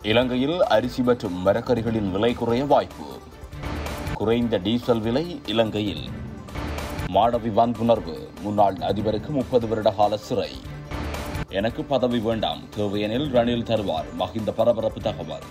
இலங்கையில் அரிசி மற்றும் மரக்கறிகளின் விலை குறைய வாய்ப்பு குறைந்த டீசல் விலை இலங்கையில் மாணவி வன்புணர்வு முன்னாள் அதிபருக்கு முப்பது வருட கால சிறை எனக்கு பதவி வேண்டாம் தேவையெனில் ரணில் தருவார் மகிந்த பரபரப்பு தகவல்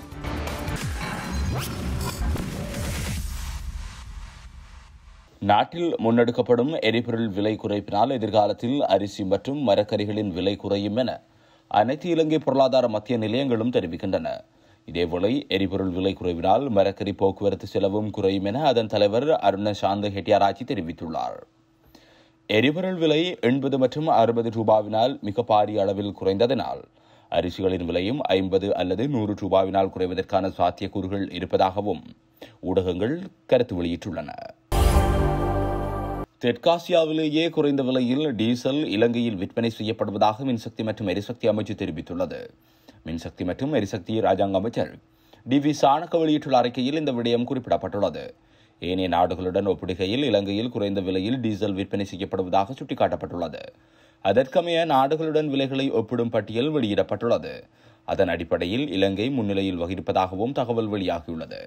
நாட்டில் முன்னெடுக்கப்படும் எரிபொருள் விலை குறைப்பினால் எதிர்காலத்தில் அரிசி மற்றும் மரக்கறிகளின் விலை குறையும் என அனைத்து இலங்கை பொருளாதார மத்திய நிலையங்களும் தெரிவிக்கின்றன இதேவேளை எரிபொருள் விலை குறைவினால் மரக்கறி போக்குவரத்து செலவும் குறையும் என அதன் தலைவர் அருண சாந்த ஹெட்டியாராச்சி தெரிவித்துள்ளார் எரிபொருள் விலை எண்பது மற்றும் அறுபது ரூபாவினால் மிக பாரிய அளவில் குறைந்ததனால் அரிசிகளின் விலையும் ஐம்பது அல்லது நூறு ரூபாவினால் குறைவதற்கான சாத்தியக்கூறுகள் இருப்பதாகவும் ஊடகங்கள் கருத்து வெளியிட்டுள்ளன தெற்காசியாவிலேயே குறைந்த விலையில் டீசல் இலங்கையில் விற்பனை செய்யப்படுவதாக மின்சக்தி மற்றும் எரிசக்தி அமைச்சு தெரிவித்துள்ளது மின்சக்தி மற்றும் எரிசக்தி ராஜாங்க அமைச்சர் டி வி சாணக்க வெளியிட்டுள்ள அறிக்கையில் இந்த விடயம் குறிப்பிடப்பட்டுள்ளது ஏனைய நாடுகளுடன் ஒப்பிடுகையில் இலங்கையில் குறைந்த விலையில் டீசல் விற்பனை செய்யப்படுவதாக சுட்டிக்காட்டப்பட்டுள்ளது அதற்கமைய நாடுகளுடன் விலைகளை ஒப்பிடும் பட்டியல் வெளியிடப்பட்டுள்ளது அதன் அடிப்படையில் இலங்கை முன்னிலையில் வகிப்பதாகவும் தகவல் வெளியாகியுள்ளது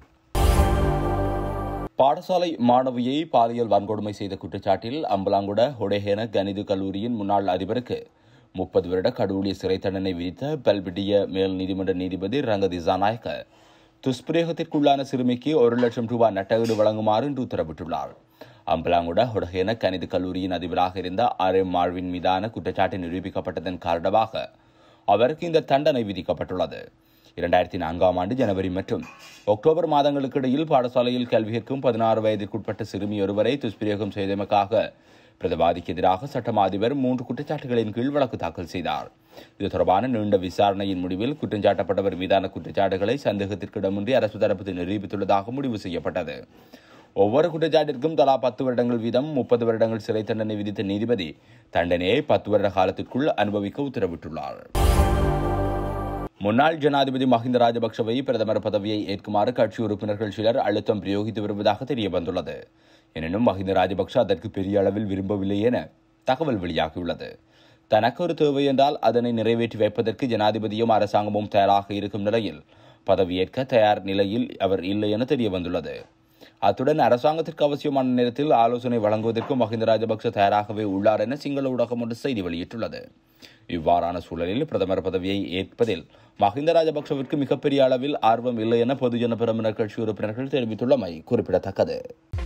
பாடசாலை மாணவியை பாலியல் வன்கொடுமை செய்த குற்றச்சாட்டில் அம்பலாங்குட ஹொடேஹேன கணித கல்லூரியின் முன்னாள் அதிபருக்கு முப்பது வருட கடூழிய சிறை தண்டனை விதித்த பல்பிடிய மேல் நீதிமன்ற நீதிபதி ரங்க திசாநாயக்க துஷ்பிரயோகத்திற்குள்ளான சிறுமிக்கு ஒரு லட்சம் ரூபாய் நட்டஈடு வழங்குமாறு இன்று உத்தரவிட்டுள்ளார் அம்பலாங்குட ஹொடஹேன கணித கல்லூரியின் அதிபராக இருந்த ஆர் எம் மார்வின் மீதான குற்றச்சாட்டு நிரூபிக்கப்பட்டதன் காரணமாக அவருக்கு இந்த தண்டனை விதிக்கப்பட்டுள்ளது இரண்டாயிரத்தி நான்காம் ஆண்டு ஜனவரி மற்றும் அக்டோபர் மாதங்களுக்கு இடையில் பாடசாலையில் கல்வி கற்கும் பதினாறு வயதிற்குட்பட்ட சிறுமி ஒருவரை துஷ்பிரயோகம் செய்தமைக்காக பிரதவாதிக்கு எதிராக சட்டமா அதிபர் மூன்று குற்றச்சாட்டுகளின் கீழ் வழக்கு தாக்கல் செய்தார் இது தொடர்பான நீண்ட விசாரணையின் முடிவில் குற்றஞ்சாட்டப்பட்டவர் மீதான குற்றச்சாட்டுகளை சந்தேகத்திற்கிடமின்றி அரசு தரப்பு நிரூபித்துள்ளதாக முடிவு செய்யப்பட்டது ஒவ்வொரு குற்றச்சாட்டிற்கும் தலா பத்து வருடங்கள் வீதம் முப்பது வருடங்கள் சிறை தண்டனை விதித்த நீதிபதி தண்டனையை பத்து வருட காலத்திற்குள் அனுபவிக்க உத்தரவிட்டுள்ளார் முன்னாள் ஜனாதிபதி மஹிந்த ராஜபக்சவை பிரதமர் பதவியை ஏற்குமாறு கட்சி உறுப்பினர்கள் சிலர் அழுத்தம் பிரயோகித்து வருவதாக தெரிய வந்துள்ளது எனினும் மஹிந்த ராஜபக்ச அதற்கு பெரிய அளவில் விரும்பவில்லை என தகவல் வெளியாகியுள்ளது தனக்கு ஒரு தேவை என்றால் அதனை நிறைவேற்றி வைப்பதற்கு ஜனாதிபதியும் அரசாங்கமும் தயாராக இருக்கும் நிலையில் பதவியேற்க தயார் நிலையில் அவர் இல்லை என தெரிய வந்துள்ளது அத்துடன் அரசாங்கத்திற்கு அவசியமான நேரத்தில் ஆலோசனை வழங்குவதற்கும் மஹிந்த ராஜபக்ச தயாராகவே உள்ளார் என சிங்கள ஊடகம் ஒன்று செய்தி வெளியிட்டுள்ளது இவ்வாறான சூழலில் பிரதமர் பதவியை ஏற்பதில் மஹிந்த ராஜபக்சவிற்கு மிகப்பெரிய அளவில் ஆர்வம் இல்லை என பொதுஜன பிரமுனர் கட்சி உறுப்பினர்கள் தெரிவித்துள்ளமை குறிப்பிடத்தக்கது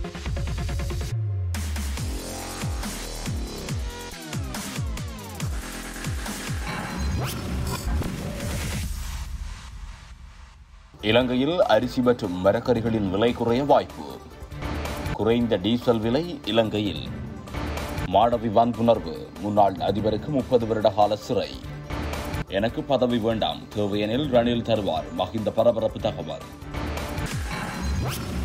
இலங்கையில் அரிசி மற்றும் மரக்கறிகளின் விலை குறைய வாய்ப்பு குறைந்த டீசல் விலை இலங்கையில் மாணவி வன்புணர்வு முன்னாள் அதிபருக்கு முப்பது வருட கால சிறை எனக்கு பதவி வேண்டாம் தேவையெனில் ரணில் தருவார் மகிந்த பரபரப்பு தகவல்